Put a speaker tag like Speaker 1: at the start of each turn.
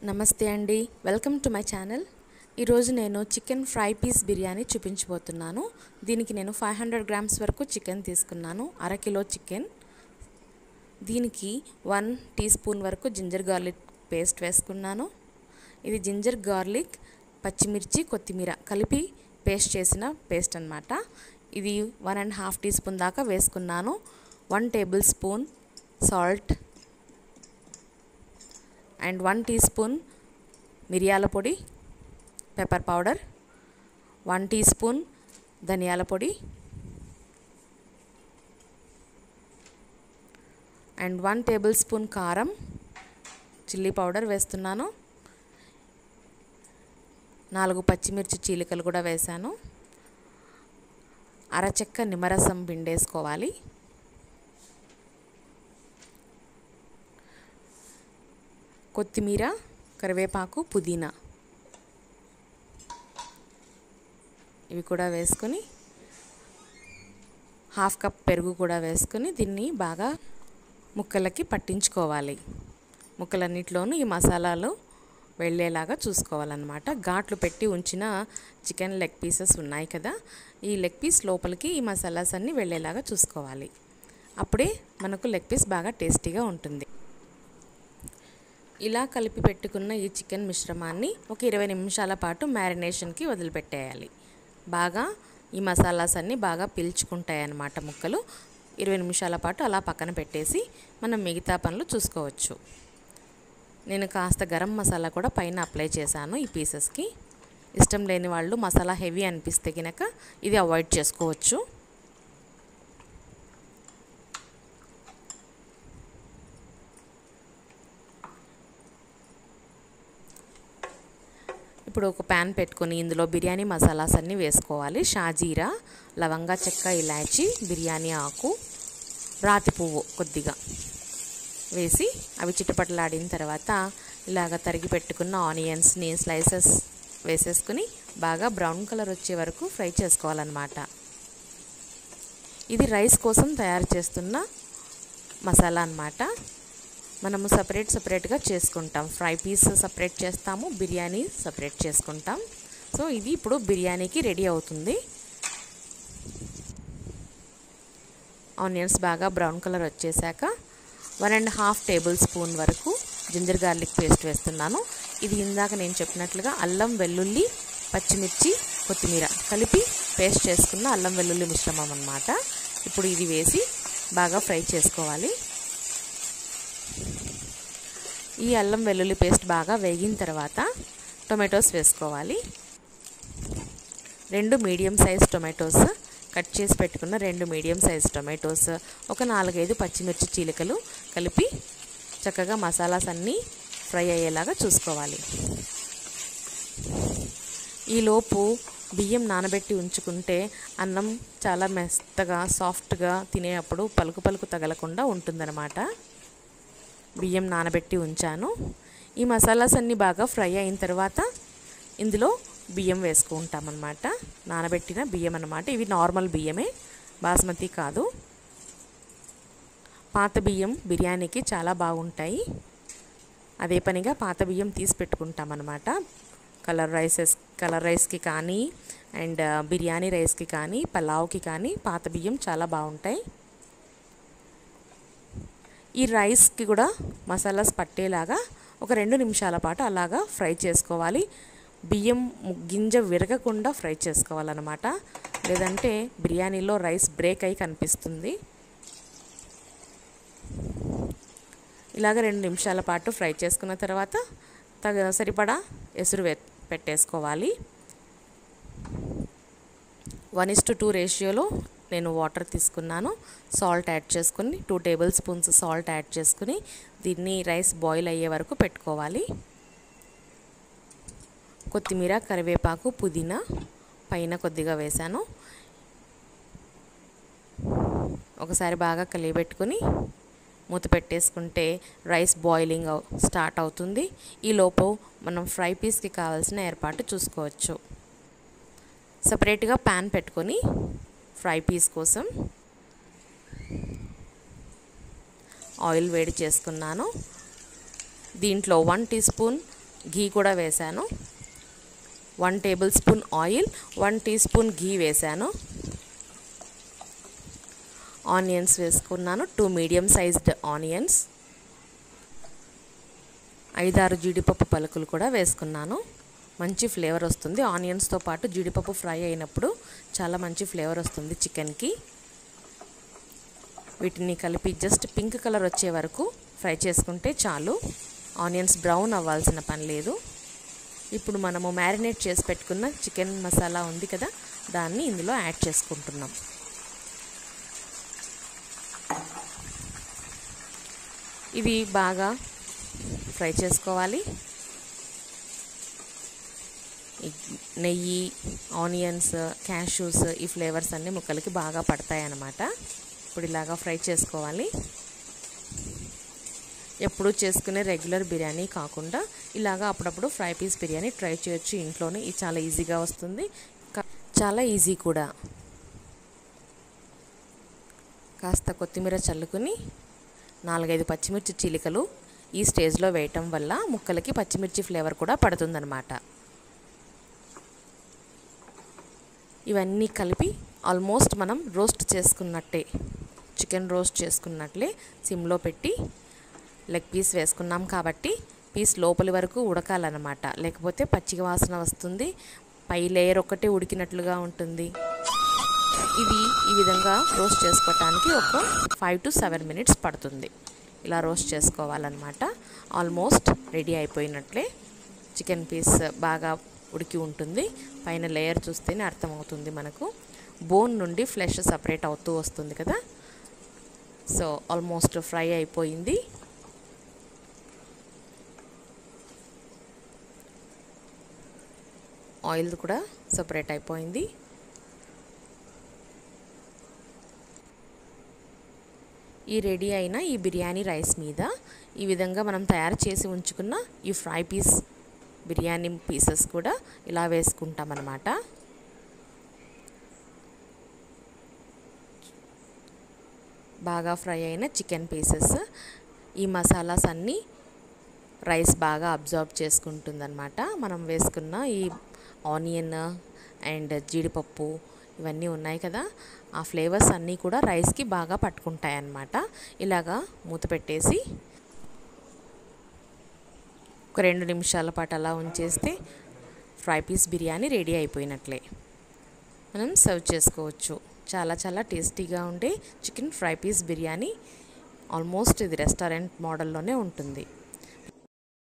Speaker 1: నమస్తే అండి welcome to my channel ఈరోజు నేను చికెన్ ఫ్రై పీస్ బిర్యానీ చూపించబోతున్నాను దీనికి నేను ఫైవ్ హండ్రెడ్ గ్రామ్స్ వరకు చికెన్ తీసుకున్నాను అరకిలో చికెన్ దీనికి వన్ టీ స్పూన్ వరకు జింజర్ గార్లిక్ పేస్ట్ వేసుకున్నాను ఇది జింజర్ గార్లిక్ పచ్చిమిర్చి కొత్తిమీర కలిపి పేస్ట్ చేసిన పేస్ట్ అనమాట ఇది one and half teaspoon దాకా వేసుకున్నాను one tablespoon salt and one teaspoon మిరియాల పొడి pepper powder one teaspoon ధనియాల పొడి అండ్ వన్ టేబుల్ స్పూన్ కారం చిల్లీ పౌడర్ వేస్తున్నాను నాలుగు పచ్చిమిర్చి చీలికలు కూడా వేశాను అరచెక్క నిమ్మరసం పిండేసుకోవాలి కొత్తిమీర కరివేపాకు పుదీనా ఇవి కూడా వేసుకొని హాఫ్ కప్ పెరుగు కూడా వేసుకొని దీన్ని బాగా ముక్కలకి పట్టించుకోవాలి ముక్కలన్నిటిలోనూ ఈ మసాలాలు వెళ్ళేలాగా చూసుకోవాలన్నమాట ఘాట్లు పెట్టి ఉంచిన చికెన్ లెగ్ పీసెస్ ఉన్నాయి కదా ఈ లెగ్ పీస్ లోపలికి ఈ మసాలాస్ అన్నీ వెళ్ళేలాగా చూసుకోవాలి అప్పుడే మనకు లెగ్ పీస్ బాగా టేస్టీగా ఉంటుంది ఇలా కలిపి పెట్టుకున్న ఈ చికెన్ మిశ్రమాన్ని ఒక ఇరవై నిమిషాల పాటు మ్యారినేషన్కి వదిలిపెట్టేయాలి బాగా ఈ మసాలాస్ అన్నీ బాగా పీల్చుకుంటాయి అన్నమాట ముక్కలు ఇరవై నిమిషాల పాటు అలా పక్కన పెట్టేసి మనం మిగతా పనులు చూసుకోవచ్చు నేను కాస్త గరం మసాలా కూడా పైన అప్లై చేశాను ఈ పీసెస్కి ఇష్టం లేని వాళ్ళు మసాలా హెవీ అనిపిస్తే కనుక ఇది అవాయిడ్ చేసుకోవచ్చు ఇప్పుడు ఒక ప్యాన్ పెట్టుకొని ఇందులో బిర్యానీ మసాలాస్ అన్నీ వేసుకోవాలి షాజీరా లవంగా చెక్క ఇలాచి బిర్యానీ ఆకు రాతి పువ్వు కొద్దిగా వేసి అవి చిటపటలాడిన తర్వాత ఇలాగ తరిగి పెట్టుకున్న ఆనియన్స్ని స్లైసెస్ వేసేసుకుని బాగా బ్రౌన్ కలర్ వచ్చే వరకు ఫ్రై చేసుకోవాలన్నమాట ఇది రైస్ కోసం తయారు చేస్తున్న మసాలా అన్నమాట మనము సపరేట్ సపరేట్గా చేసుకుంటాం ఫ్రై పీస్ సపరేట్ చేస్తాము బిర్యానీ సపరేట్ చేసుకుంటాం సో ఇది ఇప్పుడు బిర్యానీకి రెడీ అవుతుంది ఆనియన్స్ బాగా బ్రౌన్ కలర్ వచ్చేసాక one and half tablespoon వరకు జింజర్ గార్లిక్ పేస్ట్ వేస్తున్నాను ఇది ఇందాక నేను చెప్పినట్లుగా అల్లం వెల్లుల్లి పచ్చిమిర్చి కొత్తిమీర కలిపి పేస్ట్ చేసుకున్న అల్లం వెల్లుల్లి మిశ్రమం అన్నమాట ఇప్పుడు ఇది వేసి బాగా ఫ్రై చేసుకోవాలి ఈ అల్లం వెల్లుల్లి పేస్ట్ బాగా వేగిన తర్వాత టొమాటోస్ వేసుకోవాలి రెండు మీడియం సైజ్ టొమాటోస్ కట్ చేసి పెట్టుకున్న రెండు మీడియం సైజ్ టొమాటోస్ ఒక నాలుగైదు పచ్చిమిర్చి చీలికలు కలిపి చక్కగా మసాలాస్ అన్నీ ఫ్రై అయ్యేలాగా చూసుకోవాలి ఈలోపు బియ్యం నానబెట్టి ఉంచుకుంటే అన్నం చాలా మెత్తగా సాఫ్ట్గా తినేటప్పుడు పలుకు పలుకు తగలకుండా ఉంటుందన్నమాట బియ్యం నానబెట్టి ఉంచాను ఈ మసాలాస్ అన్నీ బాగా ఫ్రై అయిన తర్వాత ఇందులో బియ్యం వేసుకుంటామన్నమాట నానబెట్టిన బియ్యం అన్నమాట ఇవి నార్మల్ బియ్యమే బాస్మతి కాదు పాత బియ్యం బిర్యానీకి చాలా బాగుంటాయి అదే పనిగా పాత బియ్యం తీసి పెట్టుకుంటామన్నమాట కలర్ రైసెస్ కలర్ రైస్కి కానీ అండ్ బిర్యానీ రైస్కి కానీ పలావ్కి కానీ పాత బియ్యం చాలా బాగుంటాయి ఈ రైస్కి కూడా మసాలాస్ పట్టేలాగా ఒక రెండు నిమిషాల పాటు అలాగా ఫ్రై చేసుకోవాలి బియ్యం గింజ విరగకుండా ఫ్రై చేసుకోవాలన్నమాట లేదంటే బిర్యానీలో రైస్ బ్రేక్ అయి కనిపిస్తుంది ఇలాగ రెండు నిమిషాల పాటు ఫ్రై చేసుకున్న తర్వాత తగ సరిపడా ఎసురు పెట్టేసుకోవాలి వన్ ఇస్ టు టూ రేషియోలో నేను వాటర్ తీసుకున్నాను సాల్ట్ యాడ్ చేసుకుని two tablespoons salt add చేసుకుని దీన్ని రైస్ బాయిల్ అయ్యే వరకు పెట్టుకోవాలి కొత్తిమీర కరివేపాకు పుదీనా పైన కొద్దిగా వేశాను ఒకసారి బాగా కలియబెట్టుకుని మూత పెట్టేసుకుంటే రైస్ బాయిలింగ్ స్టార్ట్ అవుతుంది ఈలోపు మనం ఫ్రై పీస్కి కావాల్సిన ఏర్పాటు చూసుకోవచ్చు సపరేట్గా ప్యాన్ పెట్టుకొని ఫ్రై పీస్ కోసం ఆయిల్ వేడి చేసుకున్నాను దీంట్లో వన్ టీ స్పూన్ ఘీ కూడా వేశాను one tablespoon oil one teaspoon ghee వేశాను ఆనియన్స్ వేసుకున్నాను టూ మీడియం సైజ్డ్ ఆనియన్స్ ఐదారు జీడిపప్పు పలుకులు కూడా వేసుకున్నాను మంచి ఫ్లేవర్ వస్తుంది ఆనియన్స్తో పాటు జీడిపప్పు ఫ్రై అయినప్పుడు చాలా మంచి ఫ్లేవర్ వస్తుంది చికెన్కి వీటిని కలిపి జస్ట్ పింక్ కలర్ వచ్చే వరకు ఫ్రై చేసుకుంటే చాలు ఆనియన్స్ బ్రౌన్ అవ్వాల్సిన పని లేదు ఇప్పుడు మనము మ్యారినేట్ చేసి పెట్టుకున్న చికెన్ మసాలా ఉంది కదా దాన్ని ఇందులో యాడ్ చేసుకుంటున్నాం ఇవి బాగా ఫ్రై చేసుకోవాలి నెయ్యి ఆనియన్స్ క్యాష్యూస్ ఈ ఫ్లేవర్స్ అన్నీ ముక్కలకి బాగా పడతాయి అన్నమాట ఇప్పుడు ఇలాగా ఫ్రై చేసుకోవాలి ఎప్పుడు చేసుకునే రెగ్యులర్ బిర్యానీ కాకుండా ఇలాగా అప్పుడప్పుడు ఫ్రై పీస్ బిర్యానీ ట్రై చేయొచ్చు ఇంట్లోనే ఇది చాలా ఈజీగా వస్తుంది చాలా ఈజీ కూడా కాస్త కొత్తిమీర చల్లుకుని నాలుగైదు పచ్చిమిర్చి చీలికలు ఈ స్టేజ్లో వేయటం వల్ల ముక్కలకి పచ్చిమిర్చి ఫ్లేవర్ కూడా పడుతుందన్నమాట ఇవన్నీ కలిపి ఆల్మోస్ట్ మనం రోస్ట్ చేసుకున్నట్టే చికెన్ రోస్ట్ చేసుకున్నట్లే సిమ్లో పెట్టి లెగ్ పీస్ వేసుకున్నాం కాబట్టి పీస్ లోపలి వరకు ఉడకాలన్నమాట లేకపోతే పచ్చిక వాసన వస్తుంది పై లేయర్ ఒక్కటే ఉడికినట్లుగా ఉంటుంది ఇది ఈ విధంగా రోస్ట్ చేసుకోవటానికి ఒక ఫైవ్ టు సెవెన్ మినిట్స్ పడుతుంది ఇలా రోస్ట్ చేసుకోవాలన్నమాట ఆల్మోస్ట్ రెడీ అయిపోయినట్లే చికెన్ పీస్ బాగా ఉడికి ఉంటుంది పైన లేయర్ చూస్తేనే అర్థమవుతుంది మనకు బోన్ నుండి ఫ్లెష్ సపరేట్ అవుతూ వస్తుంది కదా సో ఆల్మోస్ట్ ఫ్రై అయిపోయింది ఆయిల్ కూడా సపరేట్ అయిపోయింది ఈ రెడీ అయిన ఈ బిర్యానీ రైస్ మీద ఈ విధంగా మనం తయారు చేసి ఉంచుకున్న ఈ ఫ్రై పీస్ బిర్యానీ పీసెస్ కూడా ఇలా వేసుకుంటాం అన్నమాట బాగా ఫ్రై అయిన చికెన్ పీసెస్ ఈ మసాలాస్ అన్నీ రైస్ బాగా అబ్జార్బ్ చేసుకుంటుందన్నమాట మనం వేసుకున్న ఈ ఆనియన్ అండ్ జీడిపప్పు ఇవన్నీ ఉన్నాయి కదా ఆ ఫ్లేవర్స్ అన్నీ కూడా రైస్కి బాగా పట్టుకుంటాయి అన్నమాట ఇలాగా మూత పెట్టేసి ఒక రెండు నిమిషాల పాటు అలా ఉంచేస్తే ఫ్రై పీస్ బిర్యానీ రెడీ అయిపోయినట్లే మనం సర్వ్ చేసుకోవచ్చు చాలా చాలా టేస్టీగా ఉండే chicken fry piece biryani almost ఇది రెస్టారెంట్ మోడల్లోనే ఉంటుంది